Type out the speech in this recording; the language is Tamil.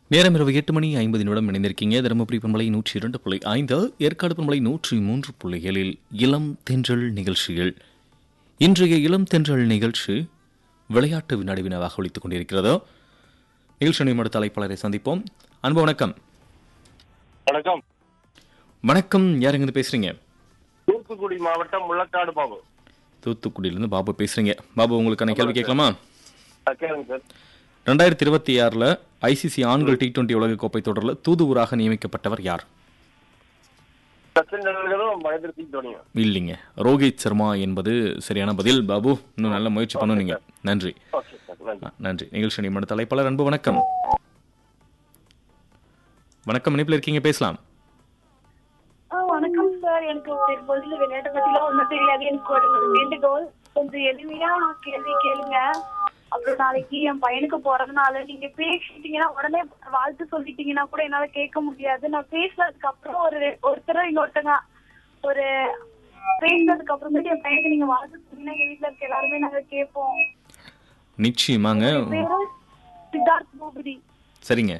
நேரம் இரவு எட்டு மணி ஐம்பது நிமிடம் இணைந்திருக்கீங்க தருமபுரி பண்பலை நூற்றி இரண்டு புள்ளி ஐந்து ஏற்காடு பண்பலை நூற்றி மூன்று புள்ளி ஏழில் இளம் தென்றல் நிகழ்ச்சிகள் இன்றைய இளம் தென்றல் நிகழ்ச்சி விளையாட்டு வினாடி வினாவாக ஒழித்துக் கொண்டிருக்கிறதோ நிகழ்ச்சி நிமிட தலைப்பாளரை சந்திப்போம் அன்பு வணக்கம் வணக்கம் வணக்கம் யாருங்க பேசுறீங்க தூத்துக்குடி மாவட்டம் முள்ளக்காடு பாபு தூத்துக்குடியிலிருந்து பாபு பேசுறீங்க பாபு உங்களுக்கான கேள்வி கேட்கலாமா ஆ, கேளுங்க சார் ரெண்டாயிரத்தி இருபத்தி ஆறில் ஐசிசி ஆண்கள் டி டுவெண்டி உலகக்கோப்பை தொடரில் தூதுவராக நியமிக்கப்பட்டவர் யார் சச்சின் டெண்டுல்கரும் மகேந்திர சிங் தோனியும் இல்லைங்க ரோஹித் சர்மா என்பது சரியான பதில் பாபு இன்னும் நல்ல முயற்சி பண்ணுனீங்க நன்றி ஓகே சார் நன்றி ஆ, நன்றி நிகழ்ச்சி நிமிட தலைப்பாளர் அன்பு வணக்கம் வணக்கம் இணைப்பில் இருக்கீங்க பேசலாம் ஆ, வணக்கம் சார் எனக்கு சரி பதில் விளையாட்டை பத்திலாம் ஒண்ணும் தெரியாது எனக்கு ஒரு ஒரு வேண்டுகோள் கொஞ்சம் எளிமையா கேள்வி கேளுங்க அப்புறம் நாளைக்கு என் பையனுக்கு பிறந்தநாள் நீங்க பேசிட்டீங்கன்னா உடனே வாழ்த்து சொல்லிட்டீங்கன்னா கூட என்னால கேட்க முடியாது நான் பேசினதுக்கு அப்புறம் ஒரு ஒருத்தர் இன்னொருத்தங்க ஒரு பேசினதுக்கு அப்புறமேட்டு என் பையனுக்கு நீங்க வாழ்த்து சொன்னீங்கன்னா எங்க வீட்டுல இருக்க எல்லாருமே நாங்க கேட்போம் நிச்சயமாங்க பேரு சித்தார்த் பூபதி சரிங்க